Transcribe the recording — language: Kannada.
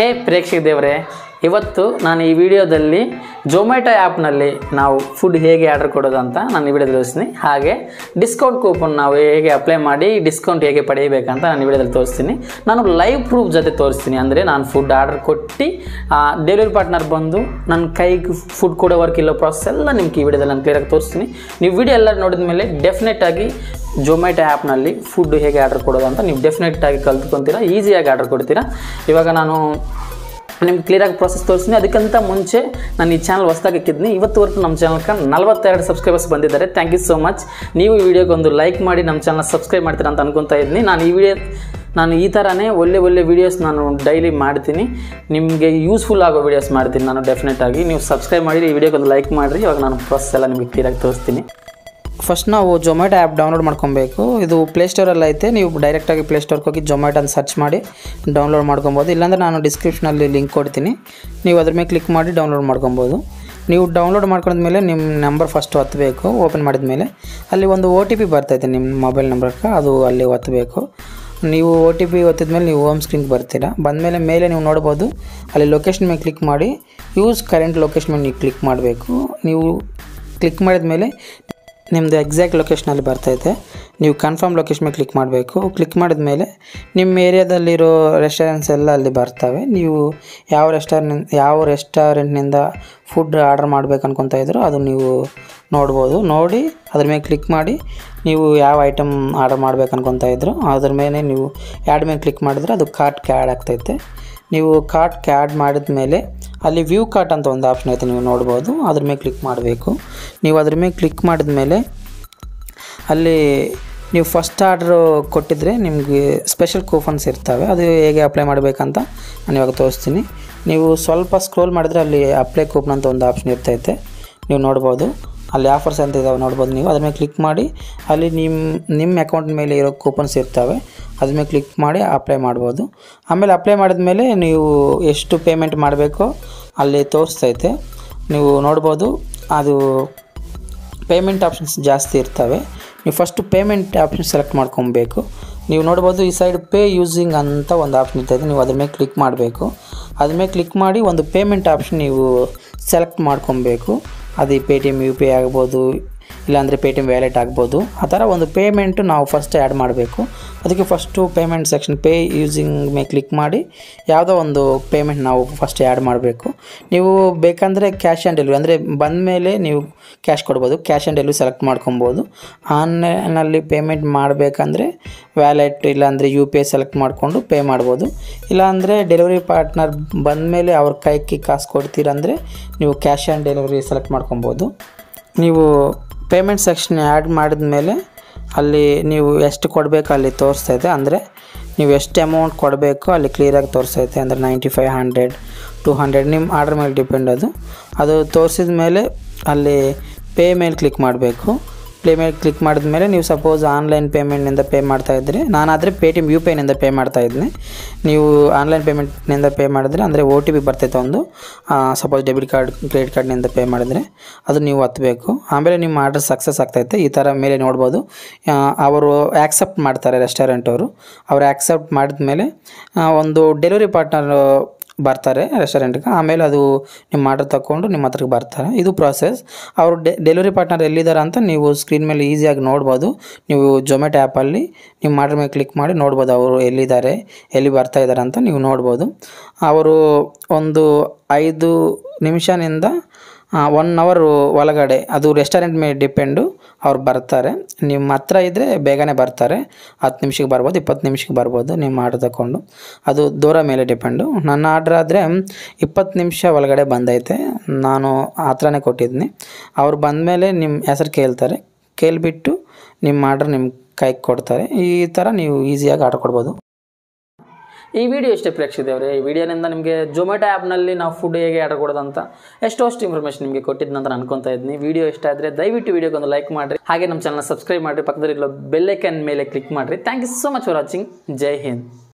ಹೇ ಪ್ರೇಕ್ಷಕ ದೇವರೇ ಇವತ್ತು ನಾನು ಈ ವಿಡಿಯೋದಲ್ಲಿ ಜೊಮ್ಯಾಟೊ ಆ್ಯಪ್ನಲ್ಲಿ ನಾವು ಫುಡ್ ಹೇಗೆ ಆರ್ಡರ್ ಕೊಡೋದು ಅಂತ ನಾನು ಈ ವಿಡಿಯೋದಲ್ಲಿ ತೋರಿಸ್ತೀನಿ ಹಾಗೆ ಡಿಸ್ಕೌಂಟ್ ಕೂಪನ್ ನಾವು ಹೇಗೆ ಅಪ್ಲೈ ಮಾಡಿ ಡಿಸ್ಕೌಂಟ್ ಹೇಗೆ ಪಡೆಯಬೇಕಂತ ನಾನು ಈ ವಿಡಿಯೋದಲ್ಲಿ ತೋರಿಸ್ತೀನಿ ನಾನು ಲೈವ್ ಪ್ರೂಫ್ ಜೊತೆ ತೋರಿಸ್ತೀನಿ ಅಂದರೆ ನಾನು ಫುಡ್ ಆರ್ಡರ್ ಕೊಟ್ಟು ಡೆಲಿವರಿ ಪಾರ್ಟ್ನರ್ ಬಂದು ನನ್ನ ಕೈಗೆ ಫುಡ್ ಕೊಡೋ ವರ್ಕ್ ಇಲ್ಲೋ ಪ್ರಾಸೆಸ್ ಎಲ್ಲ ನಿಮ್ಗೆ ಈ ವಿಡಿಯೋದಲ್ಲಿ ನಾನು ಕ್ಲಿಯರಾಗಿ ತೋರಿಸ್ತೀನಿ ನೀವು ವಿಡಿಯೋ ಎಲ್ಲ ನೋಡಿದ ಮೇಲೆ ಡೆಫಿನೆಟ್ ಆಗಿ ಜೊಮ್ಯಾಟೊ ಆ್ಯಪ್ನಲ್ಲಿ ಫುಡ್ ಹೇಗೆ ಆರ್ಡರ್ ಕೊಡೋದು ಅಂತ ನೀವು ಡೆಫಿನೆಟ್ ಆಗಿ ಕಲ್ತ್ಕೊತೀರಾ ಈಸಿಯಾಗಿ ಆರ್ಡರ್ ಕೊಡ್ತೀರಾ ಇವಾಗ ನಾನು ನಿಮ್ಗೆ ಕ್ಲಿಯರಾಗಿ ಪ್ರೊಸೆಸ್ ತೋರಿಸ್ತೀನಿ ಅದಕ್ಕಿಂತ ಮುಂಚೆ ನಾನು ಈ ಚಾನಲ್ ಹೊಸ್ದಾಗಿ ಹಾಕಿದ್ನಿ ಇವತ್ತುವರೆಗೂ ನಮ್ಮ ಚಾನಲ್ಗೆ ನಲವತ್ತೆರಡು ಸಬ್ಸ್ಕ್ರೈಬರ್ಸ್ ಬಂದಿದ್ದಾರೆ ಥ್ಯಾಂಕ್ ಯು ಸೋ ಮಚ್ ನೀವು ಈ ವಿಡಿಯೋಗೆ ಒಂದು ಲೈಕ್ ಮಾಡಿ ನಮ್ಮ ಚಾನಲ್ ಸಬ್ಸ್ಕ್ರೈಬ್ ಮಾಡ್ತೀರಾ ಅಂತ ಅನ್ಕೊತಾ ಇದ್ದೀನಿ ನಾನು ಈ ವಿಡಿಯೋ ನಾನು ಈ ಥರನೇ ಒಳ್ಳೆ ಒಳ್ಳೆ ವೀಡಿಯೋಸ್ ನಾನು ಡೈಲಿ ಮಾಡ್ತೀನಿ ನಿಮಗೆ ಯೂಸ್ಫುಲ್ ಆಗೋ ವೀಡಿಯೋಸ್ ಮಾಡ್ತೀನಿ ನಾನು ಡೆಫಿನೆಟ್ ಆಗಿ ನೀವು ಸಬ್ಸ್ಕ್ರೈಬ್ ಮಾಡಿ ಈ ವಿಡಿಯೋಗೆ ಒಂದು ಲೈಕ್ ಮಾಡಿರಿ ಇವಾಗ ನಾನು ಪ್ರೊಸೆಸ್ ಎಲ್ಲ ನಿಮಗೆ ಕ್ಲಿಯರಾಗಿ ತೋರಿಸ್ತೀನಿ ಫಸ್ಟ್ ನಾವು ಜೊಮ್ಯಾಟೊ ಆ್ಯಪ್ ಡೌನ್ಲೋಡ್ ಮಾಡ್ಕೊಬೇಕು ಇದು ಪ್ಲೇಸ್ಟೋರಲ್ಲಿ ಐತೆ ನೀವು ಡೈರೆಕ್ಟಾಗಿ ಪ್ಲೇಸ್ಟೋರ್ಗೆ ಹೋಗಿ ಜೊಮ್ಯಾಟೊ ಅಂತ ಸರ್ಚ್ ಮಾಡಿ ಡೌನ್ಲೋಡ್ ಮಾಡ್ಕೊಬೋದು ಇಲ್ಲಾಂದ್ರೆ ನಾನು ಡಿಸ್ಕ್ರಿಪ್ಷನಲ್ಲಿ ಲಿಂಕ್ ಕೊಡ್ತೀನಿ ನೀವು ಅದ್ರ ಮೇಲೆ ಕ್ಲಿಕ್ ಮಾಡಿ ಡೌನ್ಲೋಡ್ ಮಾಡ್ಕೊಬೋದು ನೀವು ಡೌನ್ಲೋಡ್ ಮಾಡ್ಕೊಂಡ್ಮೇಲೆ ನಿಮ್ಮ ನಂಬರ್ ಫಸ್ಟ್ ಒತ್ತಬೇಕು ಓಪನ್ ಮಾಡಿದ ಮೇಲೆ ಅಲ್ಲಿ ಒಂದು ಒ ಟಿ ಪಿ ಬರ್ತೈತೆ ನಿಮ್ಮ ಮೊಬೈಲ್ ನಂಬರ್ಗೆ ಅದು ಅಲ್ಲಿ ಒತ್ತಬೇಕು ನೀವು ಒ ಟಿ ಪಿ ಒತ್ತಿದ ಮೇಲೆ ನೀವು ಹೋಮ್ ಸ್ಕ್ರೀನ್ಗೆ ಬರ್ತೀರಾ ಬಂದಮೇಲೆ ಮೇಲೆ ನೀವು ನೋಡ್ಬೋದು ಅಲ್ಲಿ ಲೊಕೇಶನ್ ಮೇಲೆ ಕ್ಲಿಕ್ ಮಾಡಿ ಯೂಸ್ ಕರೆಂಟ್ ಲೊಕೇಶನ್ ಮೇಲೆ ನೀವು ಕ್ಲಿಕ್ ಮಾಡಬೇಕು ನೀವು ಕ್ಲಿಕ್ ಮಾಡಿದ ಮೇಲೆ ನಿಮ್ಮದು ಎಕ್ಸಾಕ್ಟ್ ಲೊಕೇಶನಲ್ಲಿ ಬರ್ತೈತೆ ನೀವು ಕನ್ಫರ್ಮ್ ಲೊಕೇಶನ್ ಮೇಲೆ ಕ್ಲಿಕ್ ಮಾಡಬೇಕು ಕ್ಲಿಕ್ ಮಾಡಿದ ಮೇಲೆ ನಿಮ್ಮ ಏರಿಯಾದಲ್ಲಿರೋ ರೆಸ್ಟೋರೆಂಟ್ಸ್ ಎಲ್ಲ ಅಲ್ಲಿ ಬರ್ತವೆ ನೀವು ಯಾವ ರೆಸ್ಟೋರೆಂಟ್ ಯಾವ ರೆಸ್ಟೋರೆಂಟ್ನಿಂದ ಫುಡ್ ಆರ್ಡರ್ ಮಾಡ್ಬೇಕು ಅನ್ಕೊತಾ ಇದ್ರೋ ಅದು ನೀವು ನೋಡ್ಬೋದು ನೋಡಿ ಅದ್ರ ಮೇಲೆ ಕ್ಲಿಕ್ ಮಾಡಿ ನೀವು ಯಾವ ಐಟಮ್ ಆರ್ಡರ್ ಮಾಡ್ಬೇಕು ಅನ್ಕೊತಾ ಇದ್ರೋ ಅದ್ರ ಮೇಲೆ ನೀವು ಆ್ಯಡ್ ಮೇಲೆ ಕ್ಲಿಕ್ ಮಾಡಿದ್ರೆ ಅದು ಕಾರ್ಟ್ಗೆ ಆ್ಯಡ್ ಆಗ್ತೈತೆ ನೀವು ಕಾರ್ಟ್ಗೆ ಆ್ಯಡ್ ಮಾಡಿದ ಮೇಲೆ ಅಲ್ಲಿ ವ್ಯೂ ಕಾರ್ಟ್ ಅಂತ ಒಂದು ಆಪ್ಷನ್ ಐತೆ ನೀವು ನೋಡ್ಬೋದು ಅದ್ರ ಮೇಲೆ ಕ್ಲಿಕ್ ಮಾಡಬೇಕು ನೀವು ಅದ್ರ ಮೇಲೆ ಕ್ಲಿಕ್ ಮಾಡಿದ ಮೇಲೆ ಅಲ್ಲಿ ನೀವು ಫಸ್ಟ್ ಆರ್ಡ್ರು ಕೊಟ್ಟಿದ್ರೆ ನಿಮಗೆ ಸ್ಪೆಷಲ್ ಕೂಪನ್ಸ್ ಇರ್ತವೆ ಅದು ಹೇಗೆ ಅಪ್ಲೈ ಮಾಡಬೇಕಂತ ನಾನು ಇವಾಗ ತೋರಿಸ್ತೀನಿ ನೀವು ಸ್ವಲ್ಪ ಸ್ಕ್ರೋಲ್ ಮಾಡಿದ್ರೆ ಅಲ್ಲಿ ಅಪ್ಲೈ ಕೂಪನ್ ಅಂತ ಒಂದು ಆಪ್ಷನ್ ಇರ್ತೈತೆ ನೀವು ನೋಡ್ಬೋದು ಅಲ್ಲಿ ಆಫರ್ಸ್ ಅಂತ ಇದಾವೆ ನೋಡ್ಬೋದು ನೀವು ಅದ್ರ ಮೇಲೆ ಕ್ಲಿಕ್ ಮಾಡಿ ಅಲ್ಲಿ ನಿಮ್ಮ ನಿಮ್ಮ ಅಕೌಂಟ್ ಮೇಲೆ ಇರೋ ಕೂಪನ್ಸ್ ಇರ್ತವೆ ಅದ್ರ ಮೇಲೆ ಕ್ಲಿಕ್ ಮಾಡಿ ಅಪ್ಲೈ ಮಾಡ್ಬೋದು ಆಮೇಲೆ ಅಪ್ಲೈ ಮಾಡಿದ್ಮೇಲೆ ನೀವು ಎಷ್ಟು ಪೇಮೆಂಟ್ ಮಾಡಬೇಕೋ ಅಲ್ಲಿ ತೋರಿಸ್ತೈತೆ ನೀವು ನೋಡ್ಬೋದು ಅದು ಪೇಮೆಂಟ್ ಆಪ್ಷನ್ಸ್ ಜಾಸ್ತಿ ಇರ್ತವೆ ನೀವು ಫಸ್ಟು ಪೇಮೆಂಟ್ ಆಪ್ಷನ್ ಸೆಲೆಕ್ಟ್ ಮಾಡ್ಕೊಬೇಕು ನೀವು ನೋಡ್ಬೋದು ಈ ಸೈಡ್ ಪೇ ಯೂಸಿಂಗ್ ಅಂತ ಒಂದು ಆಪ್ಷನ್ ಇರ್ತೈತೆ ನೀವು ಅದ್ರ ಮೇಲೆ ಕ್ಲಿಕ್ ಮಾಡಬೇಕು ಅದ್ರ ಮೇಲೆ ಕ್ಲಿಕ್ ಮಾಡಿ ಒಂದು ಪೇಮೆಂಟ್ ಆಪ್ಷನ್ ನೀವು ಸೆಲೆಕ್ಟ್ ಮಾಡ್ಕೊಬೇಕು ಅದು Paytm U P I ಆಗ್ಬೋದು ಇಲ್ಲಾಂದರೆ ಪೇ ಟಿ ಎಮ್ ವ್ಯಾಲೆಟ್ ಆಗ್ಬೋದು ಆ ಥರ ಒಂದು ಪೇಮೆಂಟು ನಾವು ಫಸ್ಟ್ ಆ್ಯಡ್ ಮಾಡಬೇಕು ಅದಕ್ಕೆ first payment section pay using ಮೇಲೆ ಕ್ಲಿಕ್ ಮಾಡಿ ಯಾವುದೋ ಒಂದು ಪೇಮೆಂಟ್ ನಾವು ಫಸ್ಟ್ ಆ್ಯಡ್ ಮಾಡಬೇಕು ನೀವು ಬೇಕಂದರೆ ಕ್ಯಾಶ್ ಆ್ಯಂಡ್ ಡೆಲಿವರಿ ಅಂದರೆ ಬಂದ ಮೇಲೆ ನೀವು ಕ್ಯಾಶ್ ಕೊಡ್ಬೋದು ಕ್ಯಾಶ್ ಆ್ಯಂಡ್ ಡೆಲಿವರಿ ಸೆಲೆಕ್ಟ್ ಮಾಡ್ಕೊಬೋದು ಆನ್ಲೈನಲ್ಲಿ ಪೇಮೆಂಟ್ ಮಾಡಬೇಕಂದ್ರೆ ವ್ಯಾಲೆಟ್ ಇಲ್ಲಾಂದರೆ ಯು ಪಿ ಐ ಸೆಲೆಕ್ಟ್ ಮಾಡಿಕೊಂಡು ಪೇ ಮಾಡ್ಬೋದು ಇಲ್ಲಾಂದರೆ ಡೆಲಿವರಿ ಪಾರ್ಟ್ನರ್ ಬಂದ ಮೇಲೆ ಅವ್ರ ಕೈಗೆ ಕಾಸು ಕೊಡ್ತೀರಂದರೆ ನೀವು ಕ್ಯಾಶ್ ಆ್ಯಂಡ್ ಡೆಲಿವರಿ ಸೆಲೆಕ್ಟ್ ಮಾಡ್ಕೊಬೋದು ನೀವು ಪೇಮೆಂಟ್ ಸೆಕ್ಷನ್ ಆ್ಯಡ್ ಮಾಡಿದ ಮೇಲೆ ಅಲ್ಲಿ ನೀವು ಎಷ್ಟು ಕೊಡಬೇಕು ಅಲ್ಲಿ ತೋರಿಸ್ತೈತೆ ಅಂದರೆ ನೀವು ಎಷ್ಟು ಅಮೌಂಟ್ ಕೊಡಬೇಕು ಅಲ್ಲಿ ಕ್ಲಿಯರಾಗಿ ತೋರಿಸ್ತೈತೆ ಅಂದರೆ ninety five hundred to hundred ನಿಮ್ಮ ಆರ್ಡ್ರ್ ಮೇಲೆ ಡಿಪೆಂಡ್ ಅದು ಅದು ತೋರಿಸಿದ ಮೇಲೆ ಅಲ್ಲಿ ಪೇ ಮೇಲೆ ಕ್ಲಿಕ್ ಮಾಡಬೇಕು ಪೇ ಮೇಲೆ ಕ್ಲಿಕ್ ಮಾಡಿದ ಮೇಲೆ ನೀವು ಸಪೋಸ್ ಆನ್ಲೈನ್ ಪೇಮೆಂಟ್ನಿಂದ ಪೇ ಮಾಡ್ತಾ ಇದ್ದರೆ ನಾನಾದರೆ Paytm U P ಐನಿಂದ ಪೇ ಮಾಡ್ತಾ ಇದ್ದೀನಿ ನೀವು ಆನ್ಲೈನ್ ಪೇಮೆಂಟ್ನಿಂದ ಪೇ ಮಾಡಿದ್ರೆ ಅಂದರೆ ಓ ಟಿ ಪಿ ಬರ್ತೈತೆ ಒಂದು ಸಪೋಸ್ ಡೆಬಿಟ್ ಕಾರ್ಡ್ ಕ್ರೆಡಿಟ್ ಕಾರ್ಡ್ನಿಂದ ಪೇ ಮಾಡಿದ್ರೆ ಅದು ನೀವು ಒತ್ತಬೇಕು ಆಮೇಲೆ ನಿಮ್ಮ ಆರ್ಡರ್ ಸಕ್ಸಸ್ ಆಗ್ತೈತೆ ಈ ಥರ ಮೇಲೆ ನೋಡ್ಬೋದು ಆ, ಅವರು ಆ್ಯಕ್ಸೆಪ್ಟ್ ಮಾಡ್ತಾರೆ ರೆಸ್ಟೋರೆಂಟ್ ಅವರು ಅವ್ರು ಆ್ಯಕ್ಸೆಪ್ಟ್ ಮಾಡಿದ ಮೇಲೆ ಒಂದು ಡೆಲಿವರಿ ಪಾರ್ಟ್ನರ್ ಬರ್ತಾರೆ ರೆಸ್ಟೋರೆಂಟ್ಗೆ ಆಮೇಲೆ ಅದು ನಿಮ್ಮ ಆರ್ಡರ್ ತಗೊಂಡು ನಿಮ್ಮ ಹತ್ರಕ್ಕೆ ಬರ್ತಾರೆ ಇದು ಪ್ರಾಸೆಸ್ ಅವರು ಡೆ ಡೆಲಿವರಿ ಪಾರ್ಟ್ನರ್ ಎಲ್ಲಿದ್ದಾರೆ ಅಂತ ನೀವು ಸ್ಕ್ರೀನ್ ಮೇಲೆ ಈಸಿಯಾಗಿ ನೋಡ್ಬೋದು ನೀವು ಜೊಮ್ಯಾಟೊ ಆ್ಯಪಲ್ಲಿ ನಿಮ್ಮ ಆರ್ಡರ್ ಮೇಲೆ ಕ್ಲಿಕ್ ಮಾಡಿ ನೋಡ್ಬೋದು ಅವರು ಎಲ್ಲಿದ್ದಾರೆ ಎಲ್ಲಿ ಬರ್ತಾ ಇದ್ದಾರೆ ಅಂತ ನೀವು ನೋಡ್ಬೋದು ಅವರು ಒಂದು ಐದು ನಿಮಿಷನಿಂದ ಒನ್ ಅವರ್ ಒಳಗಡೆ ಅದು ರೆಸ್ಟೋರೆಂಟ್ ಮೇಲೆ ಡಿಪೆಂಡು ಅವ್ರು ಬರ್ತಾರೆ ನಿಮ್ಮ ಹತ್ರ ಇದ್ದರೆ ಬೇಗನೆ ಬರ್ತಾರೆ ಹತ್ತು ನಿಮಿಷಕ್ಕೆ ಬರ್ಬೋದು ಇಪ್ಪತ್ತು ನಿಮಿಷಕ್ಕೆ ಬರ್ಬೋದು ನಿಮ್ಮ ಆರ್ಡ್ರ್ ತಗೊಂಡು ಅದು ದೂರ ಮೇಲೆ ಡಿಪೆಂಡು ನನ್ನ ಆರ್ಡ್ರ್ ಆದರೆ ಇಪ್ಪತ್ತು ನಿಮಿಷ ಒಳಗಡೆ ಬಂದೈತೆ ನಾನು ಹತ್ರನೇ ಕೊಟ್ಟಿದ್ದೀನಿ ಅವ್ರು ಬಂದಮೇಲೆ ನಿಮ್ಮ ಹೆಸರು ಕೇಳ್ತಾರೆ ಕೇಳಿಬಿಟ್ಟು ನಿಮ್ಮ ಆರ್ಡ್ರ್ ನಿಮ್ಮ ಕೈಗೆ ಕೊಡ್ತಾರೆ ಈ ಥರ ನೀವು ಈಸಿಯಾಗಿ ಆರ್ಡ್ರ್ ಕೊಡ್ಬೋದು ಈ ವಿಡಿಯೋ ಇಷ್ಟೇ ಪ್ರೇಕ್ಷಿದೇವ್ರೆ ಈ ವಿಡಿಯೋನಿಂದ ನಿಮಗೆ ಜೊಮ್ಯಾಟೊ ಆ್ಯಪ್ನಲ್ಲಿ ನಾವು ಫುಡ್ ಹೇಗೆ ಆರ್ಡರ್ ಕೊಡೋದಂತ ಎಷ್ಟೋ ಅಷ್ಟು ಇನ್ಫಾರ್ಮೇಷನ್ ನಿಮಗೆ ಕೊಟ್ಟಿದ್ದು ಅಂತ ಅನ್ಕೊತಾ ಇದ್ದೀನಿ ವಿಡಿಯೋ ಇಷ್ಟ ಆದರೆ ದಯವಿಟ್ಟು ವಿಡಿಯೋಗೆ ಒಂದು ಲೈಕ್ ಮಾಡಿರಿ ಹಾಗೆ ನಮ್ಮ ಚಾನಲ್ ಸಬ್ಸ್ಕ್ರೈಬ್ ಮಾಡಿರಿ ಪಕ್ಕದಲ್ಲಿರೋ ಬೆಲ್ಲೈಕನ್ ಮೇಲೆ ಕ್ಲಿಕ್ ಮಾಡಿರಿ thank you so much for watching Jai Hind